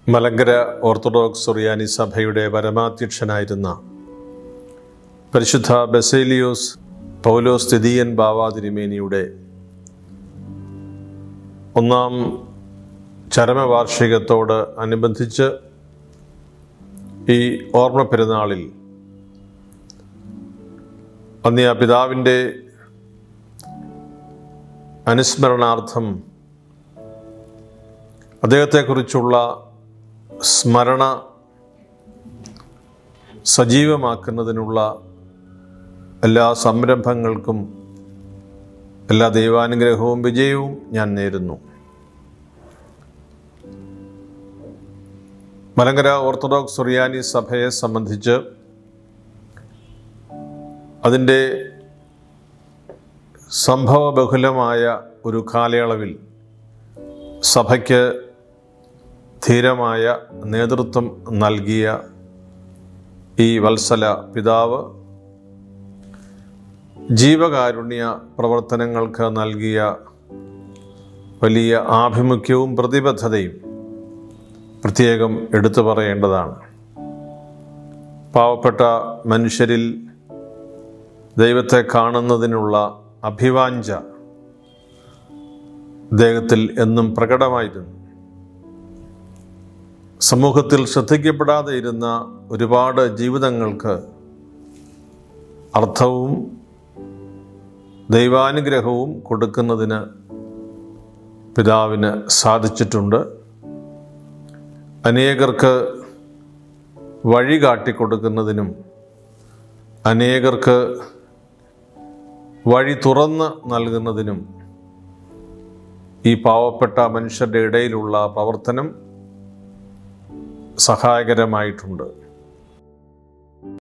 Malankara orthodox സുറിയാനി സഭയുടെ പരമാധ്യക്ഷനായിരുന്ന പരിശുദ്ധ ബസേലിയോസ് പൗലോസ് തിദിയൻ ബാവാതിരിമേനിയുടെ ഒന്നാം ചരമവാർഷികത്തോട് അനുബന്ധിച്ച് ഈ ഓർമ്മ പെരുന്നാളിൽ അന്യ പിതാവിൻ്റെ അനുസ്മരണാർത്ഥം അദ്ദേഹത്തെക്കുറിച്ചുള്ള സ്മരണ സജീവമാക്കുന്നതിനുള്ള എല്ലാ സംരംഭങ്ങൾക്കും എല്ലാ ദൈവാനുഗ്രഹവും വിജയവും ഞാൻ നേരുന്നു മലങ്കര ഓർത്തഡോക്സ് സുറിയാനി സഭയെ സംബന്ധിച്ച് അതിൻ്റെ സംഭവബഹുലമായ ഒരു കാലയളവിൽ സഭയ്ക്ക് ധീരമായ നേതൃത്വം നൽകിയ ഈ വത്സല പിതാവ് ജീവകാരുണ്യ പ്രവർത്തനങ്ങൾക്ക് നൽകിയ വലിയ ആഭിമുഖ്യവും പ്രതിബദ്ധതയും പ്രത്യേകം എടുത്തു പറയേണ്ടതാണ് പാവപ്പെട്ട മനുഷ്യരിൽ ദൈവത്തെ കാണുന്നതിനുള്ള അഭിവാഞ്ച അദ്ദേഹത്തിൽ എന്നും പ്രകടമായിരുന്നു സമൂഹത്തിൽ ശ്രദ്ധിക്കപ്പെടാതെ ഇരുന്ന ഒരുപാട് ജീവിതങ്ങൾക്ക് അർത്ഥവും ദൈവാനുഗ്രഹവും കൊടുക്കുന്നതിന് പിതാവിന് സാധിച്ചിട്ടുണ്ട് അനേകർക്ക് വഴി കാട്ടിക്കൊടുക്കുന്നതിനും അനേകർക്ക് വഴി തുറന്ന് നൽകുന്നതിനും ഈ പാവപ്പെട്ട മനുഷ്യരുടെ ഇടയിലുള്ള പ്രവർത്തനം സഹായകരമായിട്ടുണ്ട്